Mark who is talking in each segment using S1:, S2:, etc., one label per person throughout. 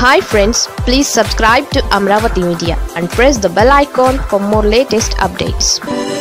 S1: hi friends please subscribe to Amaravati media and press the bell icon for more latest updates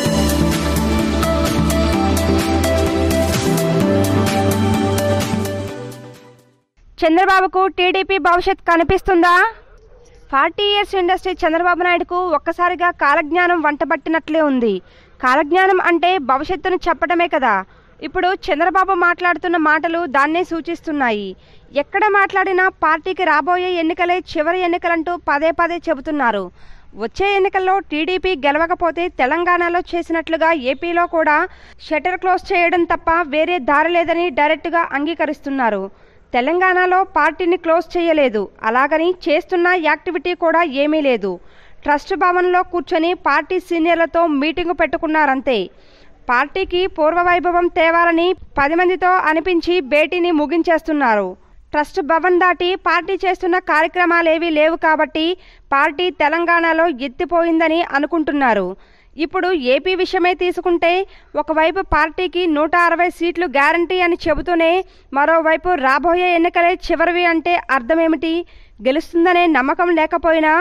S2: చంద్రబాబుకు TDP భవిష్యత్ కనిపిస్తుందా forty years industry Chandrababu నాయుడుకు ఒక్కసారిగా కాలజ్ఞానం వంటబట్టినట్లే ఉంది కాలజ్ఞానం అంటే భవిష్యత్తును చెప్పడమే కదా ఇప్పుడు చంద్రబాబు మాట్లాడుతున్న మాటలు దాన్నే సూచిస్తున్నాయి ఎక్కడ మాట్లాడినా పార్టీకి రాబోయే ఎన్నికలే చివరి ఎన్నికలంటూ పదే పదే చెబుతున్నారు వచ్చే ఎన్నికల్లో టీడీపీ గెలవకపోతే తెలంగాణలో చేసినట్లుగా ఏపీలో కూడా షటర్ క్లోజ్ చేయడం తప్ప వేరే దారి లేదని డైరెక్ట్గా అంగీకరిస్తున్నారు తెలంగాణలో పార్టీని క్లోజ్ చేయలేదు అలాగని చేస్తున్న యాక్టివిటీ కూడా ఏమీ లేదు ట్రస్ట్ భవన్లో కూర్చొని పార్టీ సీనియర్లతో మీటింగు పెట్టుకున్నారంతే పార్టీకి పూర్వవైభవం తేవాలని పది మందితో అనిపించి భేటీని ముగించేస్తున్నారు ట్రస్ట్ భవన్ దాటి పార్టీ చేస్తున్న కార్యక్రమాలేవీ లేవు కాబట్టి పార్టీ తెలంగాణలో ఎత్తిపోయిందని అనుకుంటున్నారు ఇప్పుడు ఏపీ విషయమే తీసుకుంటే ఒకవైపు పార్టీకి నూట అరవై సీట్లు గ్యారంటీ అని చెబుతూనే మరోవైపు రాబోయే ఎన్నికలే చివరివి అంటే అర్థమేమిటి గెలుస్తుందనే నమ్మకం లేకపోయినా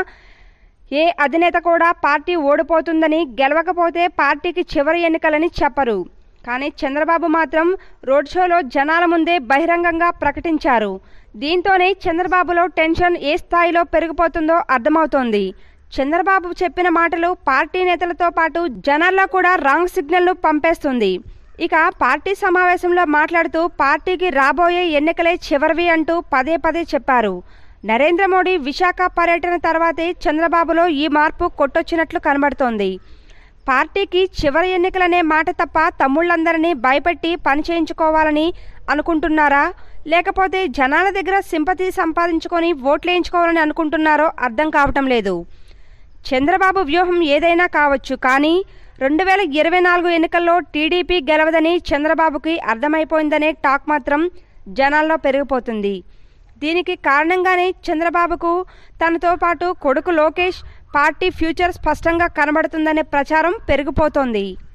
S2: ఏ అధినేత కూడా పార్టీ ఓడిపోతుందని గెలవకపోతే పార్టీకి చివరి ఎన్నికలని చెప్పరు కానీ చంద్రబాబు మాత్రం రోడ్ షోలో జనాల ముందే బహిరంగంగా ప్రకటించారు దీంతోనే చంద్రబాబులో టెన్షన్ ఏ స్థాయిలో పెరిగిపోతుందో అర్థమవుతోంది చంద్రబాబు చెప్పిన మాటలు పార్టీ నేతలతో పాటు జనాల్లో కూడా రాంగ్ సిగ్నల్ను పంపేస్తుంది ఇక పార్టీ సమావేశంలో మాట్లాడుతూ పార్టీకి రాబోయే ఎన్నికలే చివరివి అంటూ పదే పదే చెప్పారు నరేంద్ర మోడీ విశాఖ పర్యటన తర్వాతే చంద్రబాబులో ఈ మార్పు కొట్టొచ్చినట్లు కనబడుతోంది పార్టీకి చివరి ఎన్నికలనే మాట తప్ప తమ్ముళ్ళందరినీ భయపెట్టి పని చేయించుకోవాలని అనుకుంటున్నారా లేకపోతే జనాల దగ్గర సింపతి సంపాదించుకొని ఓట్లేయించుకోవాలని అనుకుంటున్నారో అర్థం కావటం లేదు చంద్రబాబు వ్యూహం ఏదైనా కావచ్చు కానీ రెండు వేల ఇరవై నాలుగు ఎన్నికల్లో టీడీపీ గెలవదని చంద్రబాబుకి అర్థమైపోయిందనే టాక్ మాత్రం జనాల్లో పెరిగిపోతుంది దీనికి కారణంగానే చంద్రబాబుకు తనతో పాటు కొడుకు లోకేష్ పార్టీ ఫ్యూచర్ స్పష్టంగా కనబడుతుందనే ప్రచారం పెరిగిపోతోంది